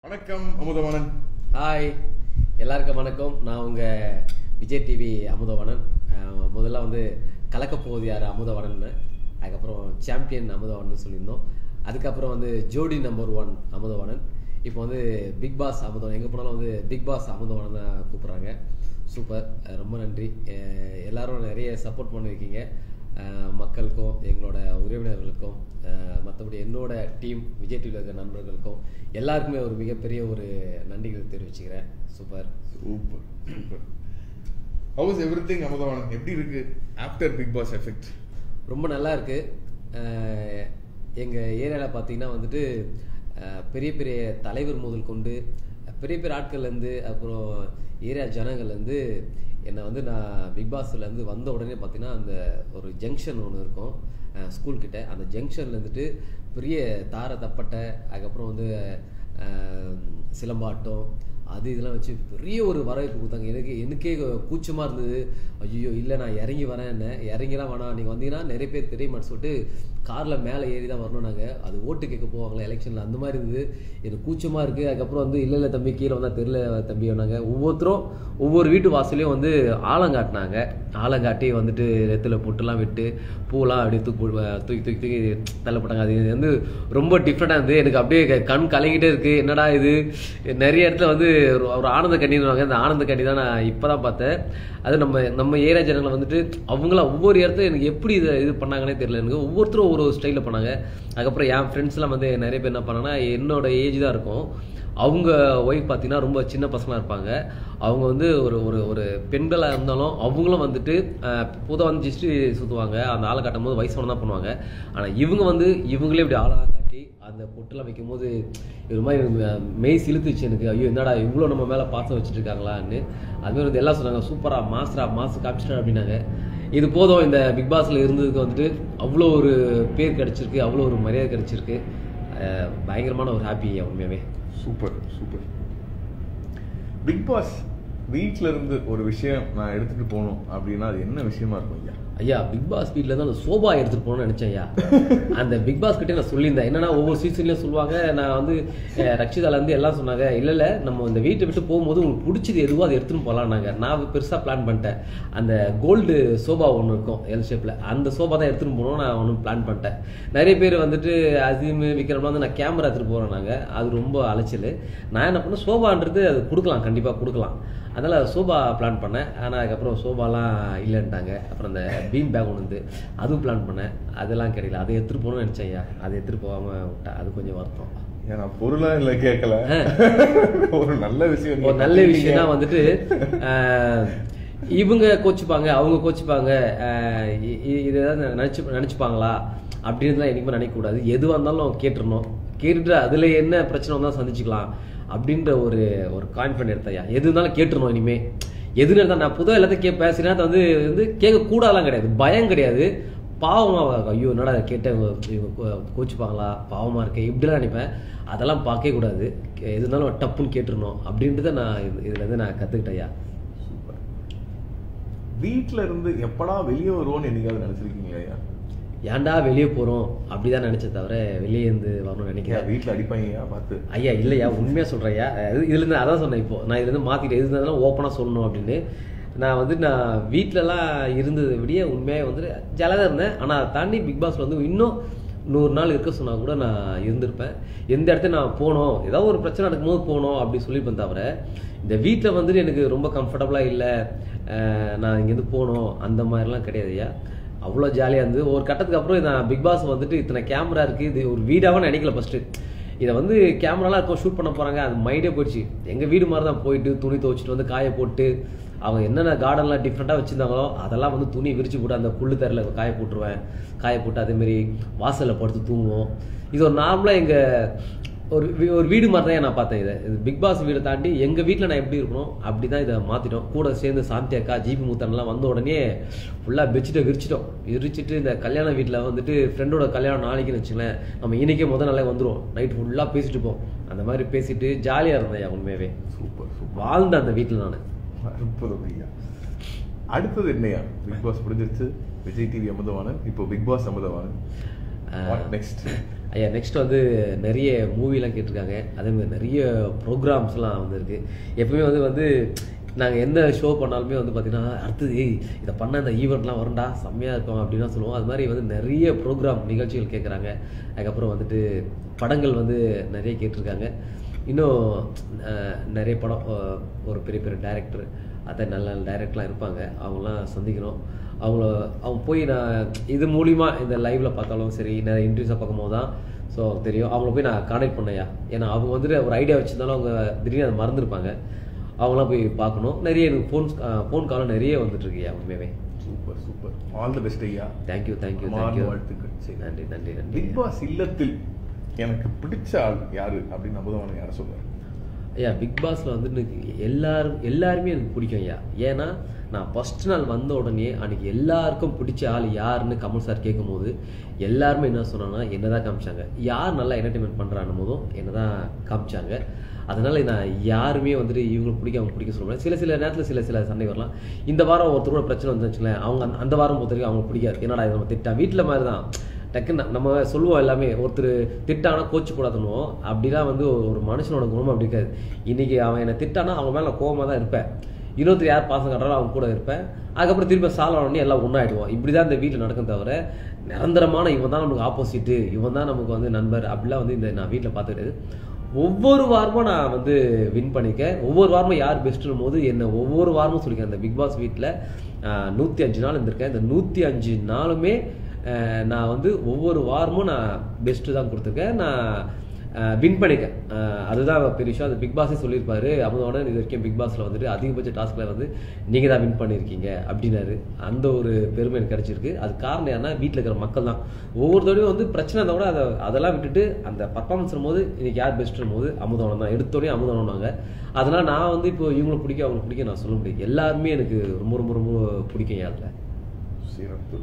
வணக்கம் அமுதவாணன் ஹாய் எல்லாருக்கும் வணக்கம் நான் உங்கள் விஜய் டிவி அமுதவனன் அஹ் முதல்ல வந்து கலக்க போகுது யார் அமுதவனன் அதுக்கப்புறம் சாம்பியன் அமுதவனன் சொல்லியிருந்தோம் அதுக்கப்புறம் வந்து ஜோடி நம்பர் ஒன் அமுதவனன் இப்போ வந்து பிக் பாஸ் அமுதவன் எங்கே போனாலும் வந்து பிக் பாஸ் அமுதவனன் தான் கூப்பிட்றாங்க சூப்பர் அஹ் ரொம்ப நன்றி அஹ் எல்லாரும் நிறைய சப்போர்ட் பண்ணியிருக்கீங்க அஹ் மக்களுக்கும் எங்களோட உறவினர்களுக்கும் மற்றபடி என்னோட டீம் விஜய் டிவியில் இருக்கிற நண்பர்களுக்கும் எல்லாருக்குமே ஒரு மிகப்பெரிய ஒரு நன்றிகள் தெரிவிச்சுக்கிறேன் super super super house everything Amudhavanan எப்படி இருக்கு ஆஃப்டர் பிக் பாஸ் எஃபெக்ட் ரொம்ப நல்லா இருக்கு அஹ் எங்க ஏரியாவில் பார்த்தீங்கன்னா வந்துட்டு அஹ் பெரிய பெரிய தலைவர் முதல் கொண்டு பெரிய பெரிய ஆட்கள்லேருந்து அப்புறம் ஏரியா ஜனங்கள்லேருந்து என்னை வந்து நான் பிக் பாஸ்லேருந்து வந்த உடனே பார்த்தீங்கன்னா அந்த ஒரு ஜங்ஷன் ஒன்று இருக்கும் ஸ்கூல் கிட்ட அந்த ஜங்ஷன்ல இருந்துட்டு பெரிய தார தப்பட்டை அதுக்கப்புறம் வந்து அஹ், சிலம்பாட்டம் அது இதெல்லாம் வச்சு பெரிய ஒரு வரவேற்பு கொடுத்தாங்க எனக்கு எனக்கே கூச்சமாக இருந்தது ஐயோ இல்லை நான் இறங்கி வரேன் என்ன இறங்கிலாம் வேணாம் நீங்கள் வந்தீங்கன்னா நிறைய பேர் தெரிய மாட்டேன்னு சொல்லிட்டு காரில் மேலே ஏறி தான் வரணும் நாங்கள் அது ஓட்டு கேட்க போவாங்களே எலெக்ஷனில் அந்த மாதிரி இருந்தது எனக்கு கூச்சமாக இருக்குது அதுக்கப்புறம் வந்து இல்லை இல்லை தம்பி கீழே வந்தால் தெரில தம்பி வந்தாங்க ஒவ்வொருத்தரும் ஒவ்வொரு வீட்டு வாசலையும் வந்து ஆலங்காட்டினாங்க ஆலங்காட்டி வந்துட்டு நெத்தில் பொட்டுலாம் விட்டு பூலாம் அப்படியே தூக்கி போட்டு- தூக்கி தூக்கி தூக்கி தள்ளப்பட்டாங்க அது வந்து ரொம்ப டிஃப்ரெண்டாக இருந்தது எனக்கு அப்படியே க- கண் கலங்கிட்டே இருக்குது என்னடா இது நிறைய இடத்துல வந்து ஒரு ஒரு ஆனந்த கண்ணிடுவாங்க அந்த ஆனந்த கண்ணி தான் நான் இப்போ தான் பார்த்தேன் அது நம்ம நம்ம ஏரியா ஜனங்களை வந்துட்டு அவங்களாம் ஒவ்வொரு இடத்துல எனக்கு எப்படி இதை இது பண்ணாங்கன்னே தெரியல எனக்கு ஒவ்வொருத்தரும் ஒரு ஸ்டைலில் பண்ணாங்க அதுக்கப்புறம் என் ஃப்ரெண்ட்ஸ்லாம் வந்து நிறைய பேர் என்ன பண்ணாங்கன்னா என்னோட ஏஜ் தான் இருக்கும் அவங்க ஒய்ஃப் பார்த்தீங்கன்னா ரொம்ப சின்ன பசங்களாக இருப்பாங்க அவங்க வந்து ஒரு ஒரு ஒரு பெண்களாக இருந்தாலும் அவங்களும் வந்துட்டு புதை வந்து ஜிஸ்டி சுற்றுவாங்க அந்த ஆளை காட்டும் போது வயசான தான் பண்ணுவாங்க ஆனால் இவங்க வந்து இவங்களே இப்படி ஆளாக காட்டி அந்த பொட்டெல்லாம் வைக்கும் போது ஒரு மாதிரி எனக்கு, அஹ், மெய் சிலுத்துச்சு எனக்கு ஐயோ என்னடா இவ்வளோ நம்ம மேலே பாசம் வச்சுட்டு இருக்காங்களான்னு அதுமாதிரி வந்து எல்லாம் சொன்னாங்க சூப்பராக மாஸ்டரா மாசு காமிச்சிட்டா அப்படின்னாங்க இது போதும் இந்த பிக் பாஸ்ல இருந்ததுக்கு வந்துட்டு அவ்வளோ ஒரு பேர் கிடைச்சிருக்கு அவ்வளோ ஒரு மரியாதை கிடைச்சிருக்கு அஹ், பயங்கரமான ஒரு ஹாப்பி உண்மையாவே சூப்பர் சூப்பர் பிக் பாஸ் வீட்ல இருந்து ஒரு விஷயம் நான் எடுத்துட்டு போகணும் அப்படின்னா அது என்ன விஷயமா இருக்கும் ஐயா ஐயா பிக் பாஸ் வீட்டில் தான் அந்த சோபா எடுத்துட்டு போகணும்னு நினைச்சேன் ஐயா அந்த பிக் பாஸ் கிட்டே நான் சொல்லியிருந்தேன் என்னன்னா ஒவ்வொரு சீசன்லயும் சொல்லுவாங்க நான் வந்து அஹ், ரக்ஷிதால இருந்து எல்லாம் சொன்னாங்க இல்ல இல்ல நம்ம இந்த வீட்டை விட்டு போகும்போது உங்களுக்கு பிடிச்சது எதுவோ அதை எடுத்துன்னு போகலான்னாங்க நான் பெருசா பிளான் பண்ணிட்டேன் அந்த கோல்டு சோபா ஒன்று இருக்கும் எல் ஷேப்ல அந்த சோபா தான் எடுத்துன்னு போகணும் நான் ஒன்று பிளான் பண்ணிட்டேன் நிறைய பேர் வந்துட்டு அசீம் விக்ரம்லாம் வந்து நான் கேமரா எடுத்துட்டு போறேன் நாங்க அது ரொம்ப அலைச்சல் நான் என்ன பண்ணேன் சோபான்றது அது கொடுக்கலாம் கண்டிப்பா கொடுக்கலாம் அதனால் சோபா பிளான் பண்ணேன் ஆனால் அதுக்கப்புறம் சோபாலாம் இல்லைன்ட்டாங்க அப்புறம் அந்த பீம் பேக் ஒன்று வந்து அதுவும் பிளான் பண்ணேன் அதெல்லாம் கிடைக்கல அதை எடுத்துகிட்டு போகணும்னு நினச்சேன் ஐயா அதை எடுத்துகிட்டு போகாமல் விட்டேன் அது கொஞ்சம் வருத்தம் ஏன் நான் பொருளா இல்ல கேட்கல ஒரு நல்ல விஷயம் ஒரு நல்ல விஷயம்னா வந்துட்டு ஆஹ், இவங்க கோச்சுப்பாங்க அவங்க கோச்சுப்பாங்க ஆஹ், இ- இ- இது ஏதாவது நினச்சி நினச்சிப்பாங்களா அப்படின்றதுலாம் என்னைக்குமே நினைக்கக்கூடாது எதுவாக இருந்தாலும் கேட்டுறணும் கேட்டுட்டு அதில் என்ன பிரச்சனை வந்தாலும் சந்திச்சுக்கலாம் அப்படின்ற ஒரு ஒரு கான்ஃபிடன்ட் எடுத்தையா எது இருந்தாலும் கேட்டுறணும் இனிமே எதுன்னு இருந்தால் நான் புதுவாக எல்லாத்தையும் கே பேசினா அது வந்து வந்து கேட்க கூடாலாம் கிடையாது பயம் கிடையாது பாவமா ஐயோ என்னடா இதை கேட்டேன் இவங்க- இவங்க கோ- கோச்சுப்பாங்களா பாவமா இருக்கே இப்படிலாம் நினைப்பேன் அதெல்லாம் பார்க்கவே கூடாது கே- எது இருந்தாலும் டப்புன்னு கேட்டுருணும் அப்படின்றத நான் இது- இதுல இருந்து நான் கத்துக்கிட்டேயா சூப்பர் வீட்ல இருந்து எப்படா வெளியே வருவோம்னு என்னைக்காவது நினைச்சிருக்கீங்களா ஐயா ஏன்டா வெளியே போறோம் அப்படிதான் நினைச்சேன் தவிர வெளியே இருந்து வரணும்னு ஐயா நினைக்கிறேன் வீட்ல அடிப்பாங்கய்யா பார்த்து ஐயா இல்லையா உண்மையா சொல்றேன்யா இது- இதுல இருந்து அதான் சொன்னேன் இப்போ நான் இதுல இருந்து மாத்திட்டேன் இது இருந்தாலும் ஓப்பனா சொல்லணும் அப்படின்னு நான் வந்து நான் வீட்டிலலாம் இருந்தது விடிய உண்மையாக வந்து ஜாலியாக தான் இருந்தேன் ஆனால் அதை தாண்டி பிக் பாஸ்ல வந்து இன்னும் நூறு நாள் இருக்க சொன்னா கூட நான் இருந்திருப்பேன் எந்த இடத்துல நான் போனோம் ஏதாவது ஒரு பிரச்சனை நடக்கும்போது போனோம் அப்படி சொல்லியிருப்பேன் தவிர இந்த வீட்டில் வந்துட்டு எனக்கு ரொம்ப கம்ஃபர்டபுளாக இல்லை நான் இங்கேருந்து போகணும் அந்த மாதிரிலாம் கிடையாது ஐயா அவ்வளோ ஜாலியாக இருந்தது ஒரு கட்டத்துக்கு அப்புறம் நான் பிக் பாஸ் வந்துட்டு இத்தனை கேமரா இருக்குது இது ஒரு வீடாகவும் நினைக்கல ஃபஸ்ட்டு இதை வந்து கேமராலாம் இருக்கும் ஷூட் பண்ண போகிறாங்க அது மைண்டே போயிடுச்சு எங்கள் வீடு மாதிரி தான் போயிட்டு துணி துவைச்சிட்டு வந்து காய போட்டு அவங்க என்னென்ன கார்டன்லாம் டிஃப்ரெண்ட்டாக வச்சுருந்தாங்களோ அதெல்லாம் வந்து துணி விரிச்சு போட்டு அந்த புல்லு தரையில் காய போட்டுருவேன் காய போட்டு அதேமாரி வாசலில் படுத்து தூங்குவோம் இது ஒரு நார்மலாக எங்கள் ஒரு வீ- ஒரு வீடு மாதிரி தான் நான் பார்த்தேன் இதை இது பிக் பாஸ் வீடை தாண்டி எங்கள் வீட்டில் நான் எப்படி இருக்கணும் அப்படி தான் இதை மாற்றிட்டோம் கூட சேர்ந்து சாந்தி அக்கா ஜிபி முத்தன்லாம் வந்த உடனே ஃபுல்லாக பெட்ஷீட்டை விரிச்சிட்டோம் விரிச்சிட்டு இந்த கல்யாண வீட்டில் வந்துட்டு ஃப்ரெண்டோட கல்யாணம் நாளைக்குன்னு வச்சுங்களேன் நம்ம இன்னைக்கே முதல் நாளே வந்துடும் நைட் ஃபுல்லாக பேசிட்டு இருப்போம் அந்த மாதிரி பேசிட்டு ஜாலியாக இருந்தேன் உண்மையாகவே சூப்பர் சூப்பர் வாழ்ந்த அந்த வீட்டில் நான் அற்புதம் ஐயா அடுத்தது என்னையா பிக் பாஸ் முடிஞ்சிருச்சு விஜய் டிவி அமுதவாணன் இப்போ Bigg Boss Amudhavanan what next ஐயா நெக்ஸ்ட் வந்து நிறைய மூவிலாம் கேட்டிருக்காங்க அதே மாதிரி நிறைய ப்ரோக்ராம்ஸ்லாம் வந்துருக்கு எப்பவுமே வந்து வந்து நாங்கள் எந்த ஷோ பண்ணாலுமே வந்து பார்த்தீங்கன்னா அடுத்தது ஏய் இதை பண்ண இந்த ஈவெண்ட்லாம் வரும்டா செம்மையாக இருக்கும் அப்படின்னு தான் சொல்லுவோம் அது மாதிரி வந்து நிறைய ப்ரோக்ராம் நிகழ்ச்சிகள் கேட்குறாங்க அதுக்கப்புறம் வந்துட்டு படங்கள் வந்து நிறைய கேட்டிருக்காங்க இன்னும் அஹ், நிறைய படம் அஹ், ஒரு பெரிய பெரிய டைரக்டர் அதை நல்ல நல்ல டைரக்டர்லாம் இருப்பாங்க அவங்களாம் சந்திக்கணும் அவங்கள அவங்க போய் நான் இது மூலிமா இந்த லைவ்ல பார்த்தாலும் சரி நிறைய இன்டர்வியூஸை பார்க்கும்போது தான் ஸோ தெரியும் அவங்கள போய் நான் கான்டாக்ட் பண்ணையா ஏன்னா அவங்க வந்துட்டு ஒரு ஐடியா வச்சிருந்தாலும் அவங்க திடீர்னு அதை மறந்துருப்பாங்க அவங்களாம் போய் பார்க்கணும் நிறைய எனக்கு ஃபோன் ஃபோன் காலம் நிறைய வந்துட்டு இருக்கியா உண்மையாவே super super all the best ஐயா தேங்க்யூ தேங்க்யூ மார்ன தேங்க்யூ வாழ்த்துக்கள் சரி. நன்றி நன்றி நன்றி பிக் பாஸ் இல்லத்தில் எனக்கு பிடிச்ச ஆள் யாரு அப்படின்னு அமுதவான யாரை சொல்லுவார் ஐயா பிக் பாஸ்ல வந்து எனக்கு எல்லாரும் எல்லாருமே எனக்கு பிடிக்கும் ஐயா ஏன்னா நான் ஃபர்ஸ்ட் நாள் வந்த உடனே அன்னைக்கு எல்லாருக்கும் பிடிச்ச ஆள் யாருன்னு கமல் சார் கேட்கும்போது எல்லாருமே என்ன சொன்னாங்கன்னா என்னதான் காமிச்சாங்க யார் நல்லா என்டர்டைன்மெண்ட் பண்றான்னு போதும் என்னதான் காமிச்சாங்க அதனால நான் யாருமே வந்துட்டு இவங்களுக்கு பிடிக்கும் அவங்க பிடிக்க சொல்ல முடியாது சில சில நேரத்தில் சில சில சண்டை வரலாம் இந்த வாரம் ஒருத்தரோட பிரச்சனை வந்துச்சுங்களேன் அவங்க அந்த- அந்த வாரம் பொறுத்த வரைக்கும் அவங்களுக்கு பிடிக்காது என்னடா இது நம்ம திட்டா வீட்டில் மாதிரி தான் டக்குன்னு நம்ம சொல்லுவோம் எல்லாமே ஒருத்தர் திட்டானா கோச்சு கூடாதுன்னுவோம் அப்படிலாம் வந்து ஒரு- ஒரு மனுஷனோட குணம் அப்படி இருக்காது இன்னைக்கு அவன் என்னை திட்டானா அவங்க மேலே கோவமாக தான் இருப்பேன் இன்னொருத்தர் யார் பாசம் காட்டுறாலும் அவங்க கூட இருப்பேன் அதுக்கப்புறம் திரும்ப சால்வ் உடனே எல்லாம் ஒன்றாயிடுவோம் இப்படி தான் இந்த வீட்டில் நடக்கும் தவிர நிரந்தரமான இவன் தான் நமக்கு ஆப்போசிட்டு இவன் தான் நமக்கு வந்து நண்பர் அப்படிலாம் வந்து இந்த நான் வீட்டில் பார்த்துக்கிட்டது ஒவ்வொரு வாரமும் நான் வந்து வின் பண்ணிக்கேன் ஒவ்வொரு வாரமும் யார் பெஸ்ட்டுன்னு போது என்ன ஒவ்வொரு வாரமும் சொல்லிக்கிறேன் அந்த பிக் பாஸ் வீட்டில் நூற்றி அஞ்சு நாள் இருந்திருக்கேன் இந்த நூற்றி அஞ்சு நாளுமே அஹ், நான் வந்து ஒவ்வொரு வாரமும் நான் பெஸ்ட்டு தான் கொடுத்துருக்கேன் நான் வின் பண்ணிக்கேன் அஹ், அதுதான் பெரிய விஷயம் அது பிக் பாஸே சொல்லியிருப்பாரு அமுதோட இது வரைக்கும் பிக் பாஸில் வந்துட்டு அதிகபட்ச டாஸ்கில் வந்து நீங்கள் தான் வின் பண்ணியிருக்கீங்க அப்படின்னாரு அந்த ஒரு பெருமை எனக்கு கிடைச்சிருக்கு அது காரணம் யாருன்னா வீட்டில் இருக்கிற மக்கள் தான் ஒவ்வொரு தடவையும் வந்து பிரச்சனை இருந்தால் கூட அதை அதெல்லாம் விட்டுட்டு அந்த பர்ஃபார்மன்ஸ் போது இன்னைக்கு யார் பெஸ்ட்டும் போது அமுதவனம் தான் எடுத்தோடனே அமுதவனம்னாங்க அதனால நான் வந்து இப்போ இவங்களுக்கு பிடிக்கும் அவங்களுக்கு பிடிக்கும் நான் சொல்ல முடியாது எல்லாருமே எனக்கு ரொம்ப ரொம்ப ரொம்ப பிடிக்கும் யாரில் சிறப்பு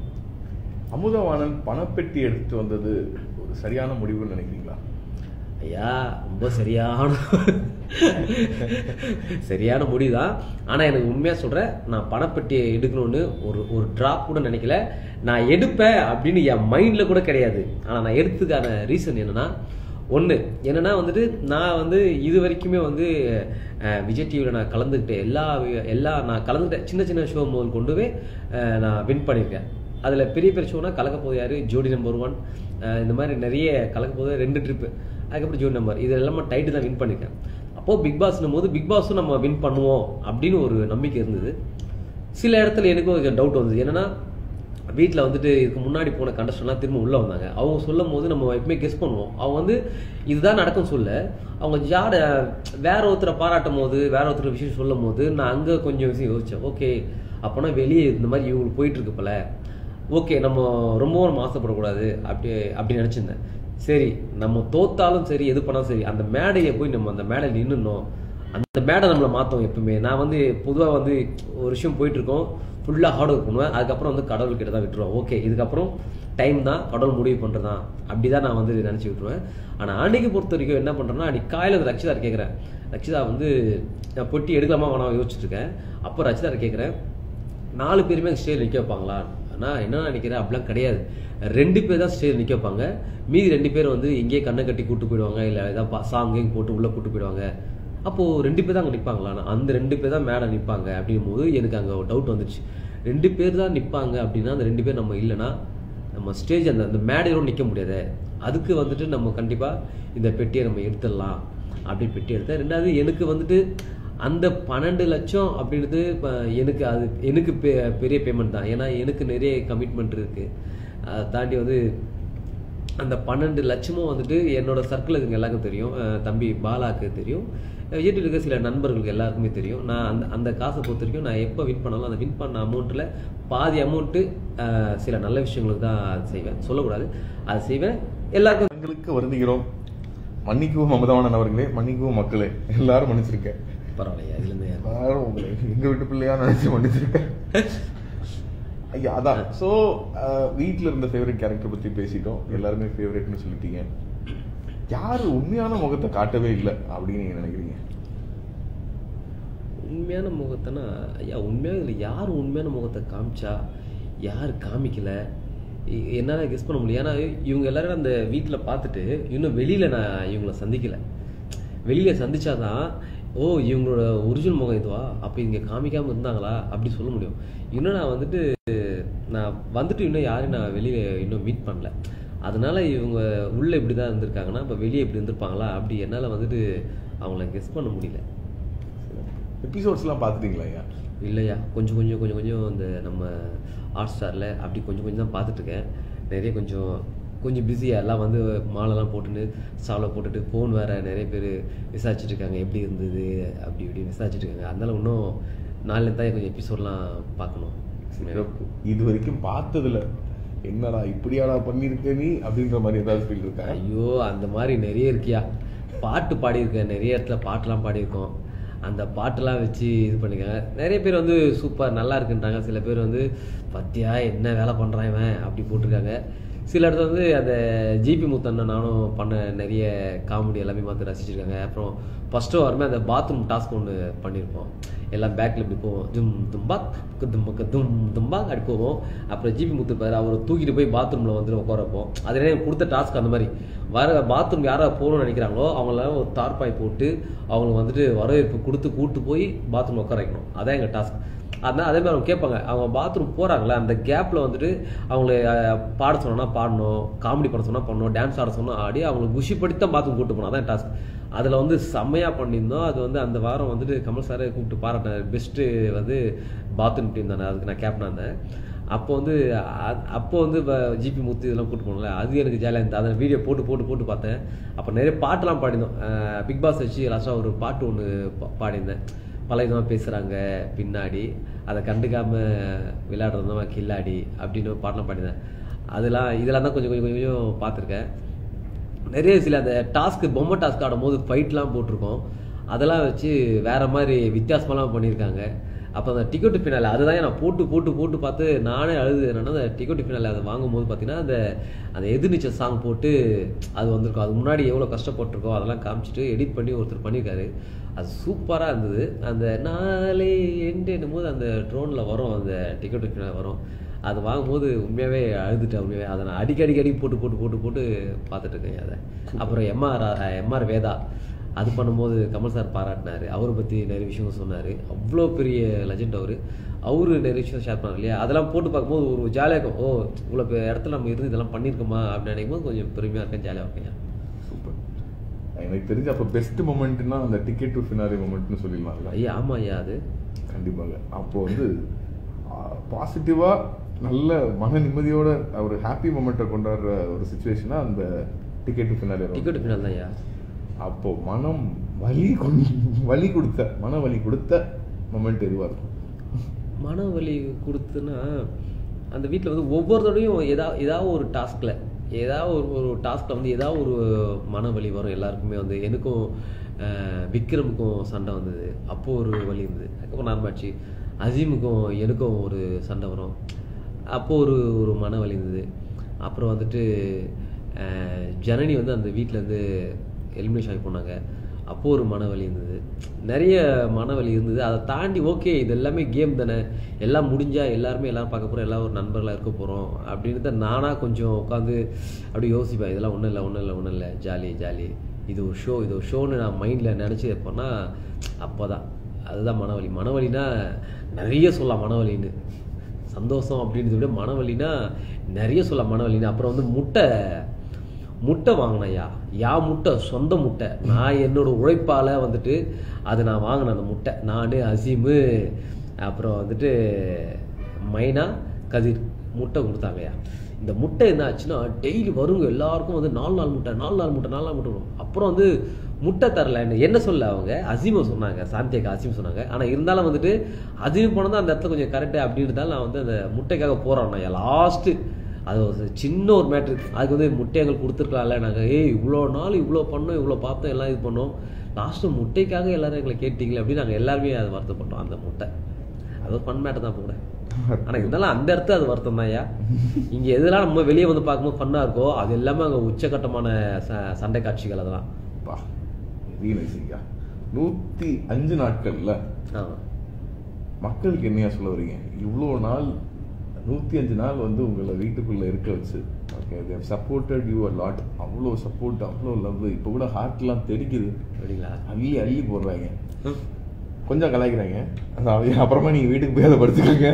அமுதவாணன் பணப்பெட்டி எடுத்து வந்தது ஒரு சரியான முடிவுன்னு நினைக்கிறீங்களா ஐயா ரொம்ப சரியான சரியான முடிவுதான் ஆனா எனக்கு உண்மையா சொல்றேன் நான் பணப்பெட்டியை எடுக்கணும்னு ஒரு ஒரு டிராப் கூட நினைக்கல நான் எடுப்பேன் அப்படின்னு என் மைண்ட்ல கூட கிடையாது ஆனா நான் எடுத்ததுக்கான ரீசன் என்னன்னா ஒன்று என்னன்னா வந்துட்டு நான் வந்து இது வரைக்குமே வந்து அஹ், விஜய் டிவியில் நான் கலந்துக்கிட்டேன் எல்லா வி- எல்லா நான் கலந்துக்கிட்ட சின்ன சின்ன ஷோ முதல் கொண்டு போய் அஹ், நான் வின் பண்ணியிருக்கேன் அதில் பெரிய பெரிய ஷோனா கலக்க போது யாரு ஜோடி நம்பர் ஒன் இந்த மாதிரி நிறைய கலக்க போது ரெண்டு ட்ரிப்பு அதுக்கப்புறம் ஜோடி நம்பர் இது எல்லாமே டைட்டு தான் வின் பண்ணியிருக்கேன் அப்போது பிக் பாஸ்னும் போது பிக் பாஸும் நம்ம வின் பண்ணுவோம் அப்படின்னு ஒரு நம்பிக்கை இருந்தது சில இடத்துல எனக்கும் டவுட் வந்தது என்னன்னா வீட்டில் வந்துட்டு இதுக்கு முன்னாடி போன கண்டஸ்டன்லாம் திரும்ப உள்ளே வந்தாங்க அவங்க சொல்லும் போது நம்ம எப்பவுமே கெஸ் பண்ணுவோம் அவங்க வந்து இதுதான் நடக்கும் சொல்ல அவங்க ஜாட வேற ஒருத்தரை பாராட்டும் போது வேற ஒருத்தர் விஷயம் சொல்லும் போது நான் அங்கே கொஞ்சம் விஷயம் யோசிச்சேன் ஓகே அப்போனா வெளியே இந்த மாதிரி இவங்களுக்கு போயிட்டு இருக்கு போல ஓகே நம்ம ரொம்பவும் நம்ம ஆசைப்படக்கூடாது அப்படி அப்படி நினச்சிருந்தேன் சரி நம்ம தோத்தாலும் சரி எது பண்ணாலும் சரி அந்த மேடையை போய் நம்ம அந்த மேடையில் நின்றுனோம் அந்த மேடை நம்மளை மாற்றோம் எப்பவுமே நான் வந்து பொதுவாக வந்து ஒரு விஷயம் போயிட்டு இருக்கோம் ஃபுல்லாக ஹார்ட் ஒர்க் பண்ணுவேன் அதுக்கப்புறம் வந்து கடவுள் கிட்ட தான் விட்டுருவேன் ஓகே இதுக்கப்புறம் டைம் தான் கடவுள் முடிவு பண்ணுறதான் அப்படி தான் நான் வந்து நினச்சி விட்டுருவேன் ஆனால் அன்னைக்கு பொறுத்த வரைக்கும் என்ன பண்ணுறேன்னா அன்னைக்கு காலையில் ரக்ஷிதார் கேட்குறேன் ரக்ஷிதா வந்து நான் பொட்டி எடுக்கலாமா வேணாம் யோசிச்சுட்டு இருக்கேன் அப்போ ரக்ஷிதார் கேட்குறேன் நாலு பேருமே ஸ்டேஜ் நிற்க வைப்பாங்களா நான் என்ன நினைக்கிறேன் அப்படிலாம் கிடையாது ரெண்டு பேர் தான் ஸ்டேஜ் நிற்க வைப்பாங்க மீதி ரெண்டு பேர் வந்து இங்கேயே கண்ணை கட்டி கூட்டு போயிடுவாங்க இல்லை ஏதாவது சாங்கையும் போட்டு உள்ளே கூட்டு போயிடுவாங்க அப்போது ரெண்டு பேர் தான் அங்கே நிற்பாங்களா அந்த ரெண்டு பேர் தான் மேடம் நிற்பாங்க அப்படிங்கும் போது எனக்கு அங்கே ஒரு டவுட் வந்துச்சு ரெண்டு பேர் தான் நிற்பாங்க அப்படின்னா அந்த ரெண்டு பேர் நம்ம இல்லைன்னா நம்ம ஸ்டேஜ் அந்த அந்த மேடையோட நிற்க முடியாது அதுக்கு வந்துட்டு நம்ம கண்டிப்பாக இந்த பெட்டியை நம்ம எடுத்துடலாம் அப்படி பெட்டி எடுத்தேன் ரெண்டாவது எனக்கு வந்துட்டு அந்த பன்னெண்டு லட்சம் அப்படின்றது இப்போ எனக்கு அது எனக்கு பெ- பெரிய பேமெண்ட் தான் ஏன்னா எனக்கு நிறைய கமிட்மெண்ட் இருக்குது அதை தாண்டி வந்து அந்த பன்னெண்டு லட்சமும் வந்துட்டு என்னோட சர்க்கிளுக்கு எல்லாருக்கும் தெரியும் அஹ் தம்பி பாலாக்கு தெரியும் வீட்டில் இருக்க சில நண்பர்களுக்கு எல்லாருக்குமே தெரியும் நான் அந்த அந்த காசை பொறுத்த வரைக்கும் நான் எப்போ வின் பண்ணாலும் அந்த வின் பண்ண அமௌண்ட்டில் பாதி அமௌண்ட்டு சில நல்ல விஷயங்களுக்கு தான் அது செய்வேன் சொல்லக்கூடாது அது செய்வேன் எல்லாருக்கும் எங்களுக்கு வருந்துகிறோம் மன்னிக்கவும் அமுதவாணன் அவர்களே மன்னிக்கவும் மக்களே எல்லாரும் மன்னிச்சிருக்கேன் பரவாயில்லையா இதுலேருந்து எல்லாரும் உங்களை எங்க வீட்டு பிள்ளையா நினைச்சு மன்னிச்சிருக்கேன் ஐயா அதான் ஸோ வீட்டில் இருந்த ஃபேவரட் கேரக்டர் பத்தி பேசிட்டோம் எல்லாருமே ஃபேவரட்னு சொல்லிட்டீங்க யாரு உண்மையான முகத்தை காட்டவே இல்லை அப்படின்னு நீங்க நினைக்கிறீங்க உண்மையான முகத்தைனா ஐயா உண்மையாக இதில் யார் உண்மையான முகத்தை காமிச்சா யார் காமிக்கல இ- என்னால கெஸ் பண்ண முடியல ஏன்னா இவங்க எல்லாரும் அந்த வீட்டில் பார்த்துட்டு இன்னும் வெளியில நான் இவங்கள சந்திக்கல வெளியில சந்திச்சாதான் ஓ இவங்களோட ஒரிஜினல் முகம் இதுவா அப்போ இங்க காமிக்காம இருந்தாங்களா அப்படி சொல்ல முடியும் இன்னும் நான் வந்துட்டு நான் வந்துட்டு இன்னும் யாரையும் நான் வெளியில இன்னும் மீட் பண்ணல அதனால இவங்க உள்ள இப்படி தான் இருந்திருக்காங்கன்னா இப்போ வெளியே இப்படி இருந்திருப்பாங்களா அப்படி என்னால் வந்துட்டு அவங்கள கெஸ் பண்ண முடியல எபிசோட்ஸ்லாம் பார்த்துட்டீங்களா ஐயா இல்லையா கொஞ்சம் கொஞ்சம் கொஞ்சம் கொஞ்சம் அந்த நம்ம ஹாட் ஸ்டாரில் அப்படி கொஞ்சம் கொஞ்சம் தான் பார்த்துட்ருக்கேன் நிறைய கொஞ்சம் கொஞ்சம் பிஸியாக எல்லாம் வந்து மாலைலாம் போட்டுன்னு ஸ்டாலில் போட்டுட்டு ஃபோன் வேறு நிறைய பேர் விசாரிச்சுட்டு இருக்காங்க எப்படி இருந்தது அப்படி இப்படி விசாரிச்சுட்டு இருக்காங்க அதனால இன்னும் நாளில் தான் கொஞ்சம் எபிசோட்லாம் பார்க்கணும் சிறப்பு இது வரைக்கும் பார்த்ததுல என்னடா இப்படியாடா பண்ணியிருக்க நீ அப்படின்ற மாதிரி ஏதாவது ஃபீல் இருக்கா ஐயோ அந்த மாதிரி நிறைய இருக்கியா பாட்டு பாடியிருக்கேன் நிறைய இடத்துல பாட்டெலாம் பாடியிருக்கோம் அந்த பாட்டெல்லாம் வச்சு இது பண்ணிருக்காங்க நிறைய பேர் வந்து சூப்பர் நல்லா இருக்குன்றாங்க சில பேர் வந்து பத்தியா என்ன வேலை பண்ணுறான் இவன் அப்படி போட்டிருக்காங்க சில இடத்துல வந்து அந்த ஜிபி முத்தண்ணன் நானும் பண்ண நிறைய காமெடி எல்லாமே பார்த்து ரசிச்சிருக்காங்க அப்புறம் ஃபஸ்ட்டு வரமே அந்த பாத்ரூம் டாஸ்க் ஒன்று பண்ணியிருப்போம் எல்லாம் பேக்கில் இப்படி போவோம் தும் தும்பாக் தும்பக்க தும் தும்பாக் அப்படி போவோம் அப்புறம் ஜிபி முத்து பாரு அவரை தூக்கிட்டு போய் பாத்ரூமில் வந்து உட்கார வைப்போம் அது எனக்கு கொடுத்த டாஸ்க் அந்த மாதிரி வர பாத்ரூம் யாராவது போகணும்னு நினைக்கிறாங்களோ அவங்கள ஒரு தார்பாய் போட்டு அவங்களுக்கு வந்துட்டு வரவேற்பு கொடுத்து கூட்டு போய் பாத்ரூம் உட்கார வைக்கணும் அதான் எங்கள் டாஸ்க் அதனால் அதே மாதிரி அவங்க கேட்பாங்க அவங்க பாத்ரூம் போகிறாங்களே அந்த கேப்பில் வந்துட்டு அவங்கள அஹ், பாட சொன்னா பாடணும் காமெடி பண்ண சொன்னா பண்ணணும் டான்ஸ் ஆட சொன்னா ஆடி அவங்களுக்கு குஷிப்படுத்தி தான் பாத்ரூம் கூட்டு போனோம் அதான் டாஸ்க் அதில் வந்து செம்மையாக பண்ணியிருந்தோம் அது வந்து அந்த வாரம் வந்துட்டு கமல் சாரை கூப்பிட்டு பாராட்டினார் பெஸ்ட்டு வந்து பாத்ரூம் டீம் தானே அதுக்கு நான் கேப்டனாக இருந்தேன் அப்போ வந்து அ- அப்போ வந்து ஜிபி முத்து இதெல்லாம் கூட்டு போனோம்ல அது எனக்கு ஜாலியாக இருந்தது அதை வீடியோ போட்டு போட்டு போட்டு பார்த்தேன் அப்போ நிறைய பாட்டெலாம் பாடினோம் பிக் பாஸ் வச்சு லாஸ்ட்டாக ஒரு பாட்டு ஒன்று பாடியிருந்தேன் பல விதமாக பேசுகிறாங்க பின்னாடி அதை கண்டுக்காம விளையாடுறதுமா கில்லாடி அப்படின்னு ஒரு பாட்டெலாம் பாடினேன் அதெல்லாம் இதெல்லாம் தான் கொஞ்சம் கொஞ்சம் கொஞ்சம் கொஞ்சம் பார்த்துருக்கேன் நிறைய சில அந்த டாஸ்க்கு பொம்மை டாஸ்க் ஆடும்போது ஃபைட்லாம் போட்டிருக்கோம் அதெல்லாம் வச்சு வேற மாதிரி வித்தியாசமாலாம் பண்ணியிருக்காங்க அப்போ அந்த டிக்கெட்டு ஃபினாலே அதுதான் நான் போட்டு போட்டு போட்டு பார்த்து நானே அழுது என்னன்னா அந்த டிக்கெட்டு ஃபினாலே அதை வாங்கும்போது பார்த்தீங்கன்னா அந்த அந்த எதிர்நீச்சல் சாங் போட்டு அது வந்திருக்கும் அது முன்னாடி எவ்வளோ கஷ்டப்பட்டிருக்கோம் அதெல்லாம் காமிச்சிட்டு எடிட் பண்ணி ஒருத்தர் பண்ணியிருக்காரு அது சூப்பராக இருந்தது அந்த நாளே எண்டேன்னும் போது அந்த ட்ரோனில் வரும் அந்த டிக்கெட்டு ஃபினாலே வரும் அது வாங்கும்போது உண்மையாகவே அழுதுட்டேன் உண்மையாகவே அதை நான் அடிக்கடி அடிக்கடி போட்டு போட்டு போட்டு போட்டு பார்த்துட்டு இருக்கேன் அதை அப்புறம் எம்ஆர் எம்ஆர் வேதா அது பண்ணும்போது கமல் சார் பாராட்டினாரு அவரை பற்றி நிறைய விஷயம் சொன்னார் அவ்வளோ பெரிய லெஜெண்ட் அவர் அவரு நிறைய விஷயம் ஷேர் பண்ணார் இல்லையா அதெல்லாம் போட்டு பார்க்கும்போது ஒரு ஜாலியாக இருக்கும் ஓ இவ்வளோ பெரிய இடத்துல நம்ம இருந்து இதெல்லாம் பண்ணியிருக்கோமா அப்படின்னு நினைக்கும் போது கொஞ்சம் பெருமையாக இருக்கேன் ஜாலியாக இருக்கேன் சூப்பர் எனக்கு தெரிஞ்ச அப்போ பெஸ்ட் மொமெண்ட்னா அந்த டிக்கெட் டு ஃபினாரி மொமெண்ட்னு சொல்லிடலாம்ல ஐயா ஆமாம் ஐயா அது கண்டிப்பாக அப்போ வந்து பாசிட்டிவா நல்ல மன நிம்மதியோட ஒரு ஹாப்பி மொமெண்ட்டை கொண்டாடுற ஒரு சுச்சுவேஷனா அந்த ticket to finale ticket finale தான் ஐயா அப்போ மனம் வலி கொண்டு- வலி கொடுத்த மன வலி கொடுத்த மொமெண்ட் எதுவா இருக்கும் மன வலி கொடுத்துன்னா அந்த வீட்டில் வந்து ஒவ்வொருத்தரையும் ஏதா ஏதாவது ஒரு டாஸ்கில் ஏதாவது ஒரு ஒரு டாஸ்கில் வந்து ஏதாவது ஒரு மன வலி வரும் எல்லாருக்குமே வந்து எனக்கும் அஹ், விக்ரமுக்கும் சண்டை வந்தது அப்போது ஒரு வலி இருந்தது அதுக்கப்புறம் நார்மாச்சு அசீமுக்கும் எனக்கும் ஒரு சண்டை வரும் அப்போது ஒரு ஒரு மன வலி இருந்தது அப்புறம் வந்துட்டு அஹ், ஜனனி வந்து அந்த வீட்டிலேருந்து எலிமினேஷன் ஆகி போனாங்க அப்போது ஒரு மனவலி இருந்தது நிறைய மனவலி இருந்தது அதை தாண்டி ஓகே இது எல்லாமே கேம் தானே எல்லாம் முடிஞ்சா எல்லாருமே எல்லாரும் பார்க்க போகிறோம் எல்லாம் ஒரு நண்பர்களாக இருக்க போகிறோம் அப்படின்னு தான் நானாக கொஞ்சம் உட்காந்து அப்படி யோசிப்பேன் இதெல்லாம் ஒன்றும் இல்லை ஒன்றும் இல்லை ஒன்றும் இல்லை ஜாலி ஜாலி இது ஒரு ஷோ இது ஒரு ஷோன்னு நான் மைண்டில் நினச்சி இருப்பேன்னா அப்போ தான் அதுதான் மனவலி மனவலினா நிறைய சொல்லலாம் மனவலின்னு சந்தோஷம் அப்படின்றத விட மனவலினா நிறைய சொல்லலாம் மனவலின்னு அப்புறம் வந்து முட்டை முட்டை வாங்கினேன்யா யா முட்டை சொந்த முட்டை நான் என்னோட உழைப்பால் வந்துட்டு அது நான் வாங்கினேன் அந்த முட்டை நான் அசீமு அப்புறம் வந்துட்டு மைனா கதிர் முட்டை கொடுத்தாங்கய்யா இந்த முட்டை என்ன ஆச்சுன்னா டெய்லி வருங்க எல்லாருக்கும் வந்து நாலு நாள் முட்டை நாலு நாள் முட்டை நாலு நாள் முட்டை வரும் அப்புறம் வந்து முட்டை தரல என்ன என்ன சொல்ல அவங்க அசீமை சொன்னாங்க சாந்தியக்கா அசீம் சொன்னாங்க ஆனால் இருந்தாலும் வந்துட்டு அசீம் போனது அந்த இடத்துல கொஞ்சம் கரெக்டு அப்படின்றதால நான் வந்து அந்த முட்டைக்காக போகிறோம் நான் லாஸ்ட்டு அது ஒரு சின்ன ஒரு மேட்ரு அதுக்கு வந்து முட்டைகள் கொடுத்துருக்கலாம்ல நாங்கள் ஏய் இவ்வளோ நாள் இவ்வளோ பண்ணோம் இவ்வளோ பார்த்தோம் எல்லாம் இது பண்ணோம் லாஸ்ட்டு முட்டைக்காக எல்லாரும் எங்களை கேட்டீங்களே அப்படின்னு நாங்கள் எல்லாருமே அதை வருத்தப்பட்டோம் அந்த முட்டை அது ஒரு ஃபன் மேட்டர் தான் கூட ஆனால் இருந்தாலும் அந்த இடத்துல அது வருத்தம் தான் ஐயா இங்கே எதெல்லாம் நம்ம வெளியே வந்து பார்க்கும்போது ஃபன்னாக இருக்கோ அது எல்லாமே அங்கே உச்சகட்டமான ச சண்டை காட்சிகள் அதெல்லாம் பா வெரி நைஸ் ஐயா நூத்தி அஞ்சு நாட்கள்ல ஆமாம் மக்களுக்கு என்னையா சொல்ல வரீங்க இவ்வளோ நாள் நூற்றி அஞ்சு நாள் வந்து உங்களை வீட்டுக்குள்ளே இருக்க வச்சு okay they've supported you a lot அவ்வளோ சப்போர்ட் அவ்வளோ லவ் இப்போ கூட ஹார்ட்லாம் தெறிக்குது அப்படிங்களா அள்ளி அள்ளி போடுறாங்க கொஞ்சம் கலாய்க்கிறாங்க அதாவது அப்புறமா நீங்கள் வீட்டுக்கு போய் அதை படிச்சுக்கோங்க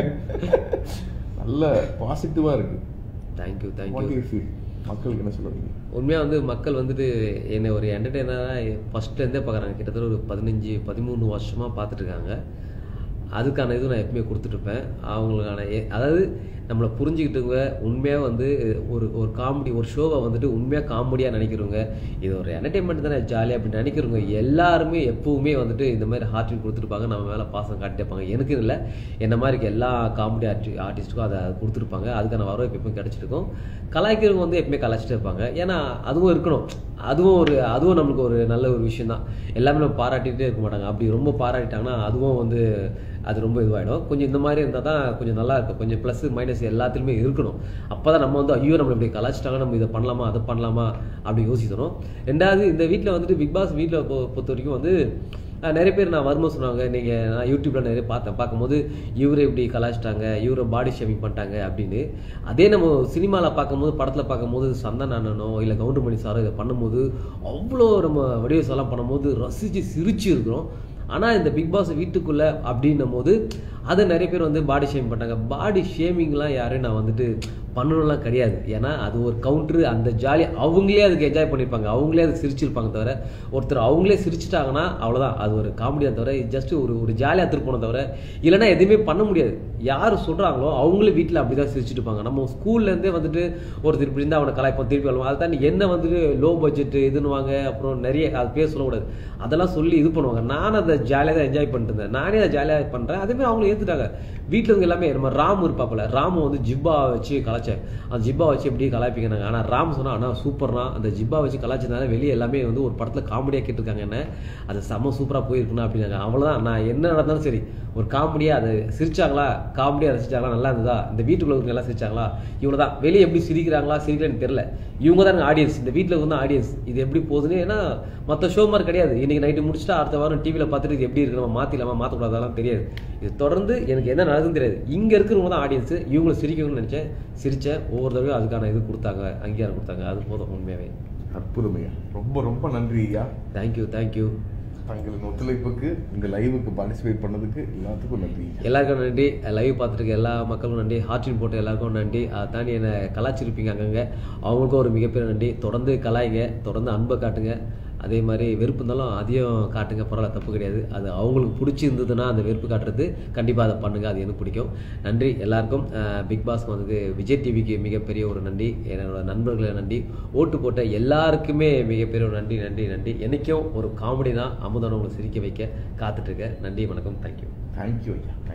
நல்ல பாசிட்டிவாக இருக்கு thank you What do thank you you feel? மக்களுக்கு என்ன சொல்லுவீங்க உண்மையாக வந்து மக்கள் வந்துட்டு என்னை ஒரு என்டர்டெய்னராக ஃபஸ்ட்லேருந்தே பார்க்குறாங்க கிட்டத்தட்ட ஒரு பதினஞ்சு பதிமூணு வருஷமாக பார்த்துட்டு இருக்காங்க அதுக்கான இது நான் எப்பவுமே கொடுத்துட்ருப்பேன் அவங்களுக்கான எ- அதாவது நம்மளை புரிஞ்சுக்கிட்டவங்க உண்மையாக வந்து ஒரு ஒரு காமெடி ஒரு ஷோவை வந்துட்டு உண்மையாக காமெடியாக நினைக்கிறவங்க இது ஒரு என்டர்டெயின்மெண்ட் தானே ஜாலியாக அப்படின்னு நினைக்கிறவங்க எல்லாருமே எப்பவுமே வந்துட்டு இந்த மாதிரி ஹார்ட்டின் கொடுத்துருப்பாங்க நம்ம மேலே பாசம் காட்டிட்டே இருப்பாங்க எனக்கு இல்லை என்ன மாதிரி இருக்க எல்லா காமெடி ஆர்டி ஆர்டிஸ்ட்டுக்கும் அதை கொடுத்துருப்பாங்க அதுக்கான வரவு எப்பவுமே கிடச்சிருக்கும் கலாய்க்கிறவங்க வந்து எப்பவுமே கலாய்ச்சிட்டே இருப்பாங்க ஏன்னா அதுவும் இருக்கணும் அதுவும் ஒரு அதுவும் நம்மளுக்கு ஒரு நல்ல ஒரு விஷயம் தான் எல்லாமே நம்ம பாராட்டிகிட்டே இருக்க மாட்டாங்க அப்படி ரொம்ப பாராட்டிட்டாங்கன்னா அதுவும் வந்து அது ரொம்ப இதுவாகிடும் கொஞ்சம் இந்த மாதிரி இருந்தால் தான் கொஞ்சம் நல்லா இருக்கும் கொஞ்சம் ப்ளஸ் மைனஸ் எல்லாத்துலேயுமே இருக்கணும் அப்போ தான் நம்ம வந்து ஐயோ நம்ம இப்படி கலாச்சிட்டாங்க நம்ம இதை பண்ணலாமா அதை பண்ணலாமா அப்படி யோசிக்கணும் ரெண்டாவது இந்த வீட்டில் வந்துட்டு பிக் பாஸ் வீட்டில் பொறுத்த வரைக்கும் வந்து அஹ், நிறைய பேர் நான் வரும்போது சொன்னாங்க நீங்கள் நான் யூடியூப்பில் நிறைய பார்த்தேன் பார்க்கும்போது இவரை இப்படி கலாச்சிட்டாங்க இவரை பாடி ஷேமிங் பண்ணிட்டாங்க அப்படின்னு அதே நம்ம சினிமாவில் பார்க்கும்போது படத்தில் பார்க்கும்போது சந்தன் அண்ணனோ இல்லை கவுண்டமணி சாரோ இதை பண்ணும்போது அவ்வளோ நம்ம வடிவஸ் எல்லாம் பண்ணும்போது ரசித்து சிரிச்சு இருக்கிறோம் ஆனால் இந்த பிக் பாஸ் வீட்டுக்குள்ளே அப்படின்னும் போது அதை நிறைய பேர் வந்து பாடி ஷேமிங் பண்ணாங்க பாடி ஷேமிங்லாம் யாரையும் நான் வந்துட்டு பண்ணணும்லாம் கிடையாது ஏன்னா அது ஒரு கவுண்ட்ரு அந்த ஜாலி அவங்களே அதுக்கு என்ஜாய் பண்ணியிருப்பாங்க அவங்களே அதுக்கு சிரிச்சிருப்பாங்க தவிர ஒருத்தர் அவங்களே சிரிச்சிட்டாங்கன்னா அவ்வளோதான் அது ஒரு காமெடியாக தவிர ஜஸ்ட் ஒரு ஒரு ஜாலியாக திருப்பணும் தவிர இல்லைன்னா எதுவுமே பண்ண முடியாது யார் சொல்கிறாங்களோ அவங்களே வீட்டில் அப்படி தான் சிரிச்சிட்டு இருப்பாங்க நம்ம ஸ்கூல்லேருந்தே வந்துட்டு ஒருத்தர் இப்படி இருந்தால் அவனை கலாய்ப்போம் திருப்பி வருவோம் அதை தாண்டி என்ன வந்துட்டு லோ பட்ஜெட் இதுன்னுவாங்க அப்புறம் நிறைய அது பேர் சொல்லக்கூடாது அதெல்லாம் சொல்லி இது பண்ணுவாங்க நானும் அதை ஜாலியாக தான் என்ஜாய் பண்ணிட்டு இருந்தேன் நானே அதை ஜாலியாக பண்ணுறேன் அதேமாதிரி அவங்களும் ஏற்றுட்டாங்க வீட்டில் இருந்து எல்லாமே நம்ம ராமு இருப்பாப்புல ராமு வந்து ஜிப்பா வச்சு கலாய்ச்சேன் அந்த ஜிப்பா வச்சு எப்படி கலாய்ப்பிக்கிறாங்க ஆனால் ராம் சொன்னா அண்ணா சூப்பர்னா அந்த ஜிப்பா வச்சு கலாய்ச்சதுனால வெளியே எல்லாமே வந்து ஒரு படத்தில் காமெடியாக கேட்டிருக்காங்க என்ன அது செம்ம சூப்பராக போயிருக்குண்ணா அப்படின்னாங்க அவ்வளோதான் நான் என்ன நடந்தாலும் சரி ஒரு காமெடியாக அதை சிரிச்சாங்களா காமெடியாக ரசிச்சாங்களா நல்லா இருந்ததா இந்த வீட்டுக்குள்ள இருக்கவங்க எல்லாம் சிரிச்சாங்களா இவ்வளோ தான் வெளியே எப்படி சிரிக்கிறாங்களா சிரிக்கலன்னு தெரியல இவங்க தான் ஆடியன்ஸ் இந்த வீட்டில் வந்து ஆடியன்ஸ் இது எப்படி போகுதுன்னு ஏன்னா மற்ற ஷோ மாதிரி கிடையாது இன்னைக்கு நைட்டு முடிச்சுட்டா அடுத்த வாரம் டிவியில் பார்த்துட்டு இது எப்படி இருக்கு நம்ம மாற்றிலாமா மாற்றக்கூடாதெல்லாம் தெரியாது இது தொடர்ந்து எனக்கு என்ன நடக்குதுன்னு தெரியாது இங்கே இருக்கிறவங்க தான் ஆடியன்ஸ் இவங்களை சிரிக்கணும்னு நினச்சேன் சிரிச்சேன் ஒவ்வொரு தடவையும் அதுக்கான இது கொடுத்தாங்க அங்கீகாரம் கொடுத்தாங்க அது போதும் உண்மையாகவே அற்புதமையா ரொம்ப ரொம்ப நன்றி ஐயா தேங்க்யூ தேங்க்யூ தங்களின் ஒத்துழைப்புக்கு இந்த லைவுக்கு பார்ட்டிசிபேட் பண்ணதுக்கு எல்லாத்துக்கும் நன்றி எல்லாருக்கும் நன்றி லைவ் பார்த்துட்டு இருக்க எல்லா மக்களுக்கும் நன்றி ஹார்ட்டின் போட்ட எல்லாருக்கும் நன்றி அதை தாண்டி என்னை கலாச்சிருப்பீங்க அங்கங்கே அவங்களுக்கும் ஒரு மிகப்பெரிய நன்றி தொடர்ந்து கலாய்ங்க தொடர்ந்து அன்பை காட்டுங்க அதே மாதிரி வெறுப்பு இருந்தாலும் அதையும் காட்டுங்க பரவாயில்ல தப்பு கிடையாது அது அவங்களுக்கு பிடிச்சி இருந்ததுன்னா அந்த வெறுப்பு காட்டுறது கண்டிப்பாக அதை பண்ணுங்க அது எனக்கு பிடிக்கும் நன்றி எல்லாருக்கும் பிக் பாஸ் வந்தது விஜய் டிவிக்கு மிகப்பெரிய ஒரு நன்றி என்னோட நண்பர்களை நன்றி ஓட்டு போட்ட எல்லாருக்குமே மிகப்பெரிய ஒரு நன்றி நன்றி நன்றி என்னைக்கும் ஒரு காமெடி தான் அமுதனை உங்களை சிரிக்க வைக்க காத்துட்ருக்கேன் நன்றி வணக்கம் தேங்க்யூ தேங்க்யூ ஐயா